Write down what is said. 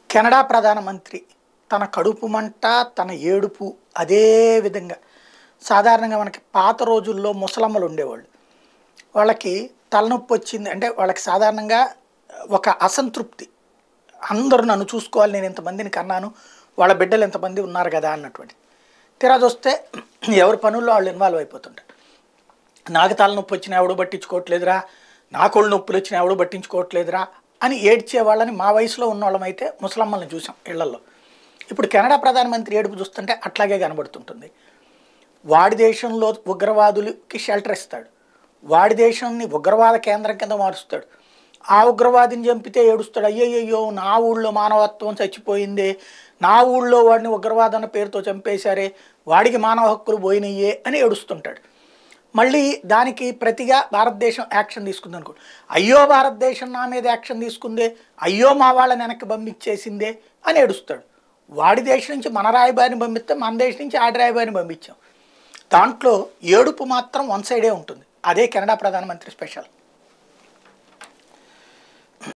Canada ప్రధానమంత్రి తన కడుపు మంట తన ఏడుపు అదే విధంగా సాధారణంగా మనకి పాత రోజుల్లో ముసలమ్మలు ఉండేవాళ్ళు వాళ్ళకి తలనొప్పి వచ్చింది అంటే వాళ్ళకి సాధారణంగా ఒక అసంతృప్తి అందరూ నన్ను చూసుకోవాలి నేను ఇంతమందిని కన్నాను వాళ్ళ బిడ్డలు ఎంతమంది ఉన్నారు కదా అన్నటువంటి తీరా చూస్తే ఎవరి పనుల్లో వాళ్ళు ఇన్వాల్వ్ అయిపోతుంటారు నాకు తలనొప్పి వచ్చినా ఎవడు పట్టించుకోవట్లేదురా నా కోళ్ళు నొప్పులు వచ్చినా ఎవడు పట్టించుకోవట్లేదురా అని ఏడ్చే వాళ్ళని మా వయసులో ఉన్న వాళ్ళమైతే ముసలమ్మల్ని చూసాం ఇళ్లలో ఇప్పుడు కెనడా ప్రధానమంత్రి ఏడుపు చూస్తుంటే అట్లాగే కనబడుతుంటుంది వాడి దేశంలో ఉగ్రవాదులకి షెల్టర్ ఇస్తాడు వాడి దేశాన్ని ఉగ్రవాద కేంద్రం కింద మారుస్తాడు ఆ ఉగ్రవాదిని చంపితే ఏడుస్తాడు అయ్యయ్యో నా ఊళ్ళో మానవత్వం చచ్చిపోయిందే నా ఊళ్ళో వాడిని ఉగ్రవాదన పేరుతో చంపేశారే వాడికి మానవ హక్కులు పోయినయ్యే అని ఏడుస్తుంటాడు మళ్ళీ దానికి ప్రతిగా భారతదేశం యాక్షన్ తీసుకుంది అనుకో అయ్యో భారతదేశం నా మీద యాక్షన్ తీసుకుందే అయ్యో మా వాళ్ళని వెనక్కి పంపించేసిందే అని ఏడుస్తాడు వాడి దేశం నుంచి మన రాయబారిని పంపిస్తే మన దేశం నుంచి ఆడి రాయబారిని పంపించాం దాంట్లో ఏడుపు మాత్రం వన్ సైడే ఉంటుంది అదే కెనడా ప్రధానమంత్రి స్పెషల్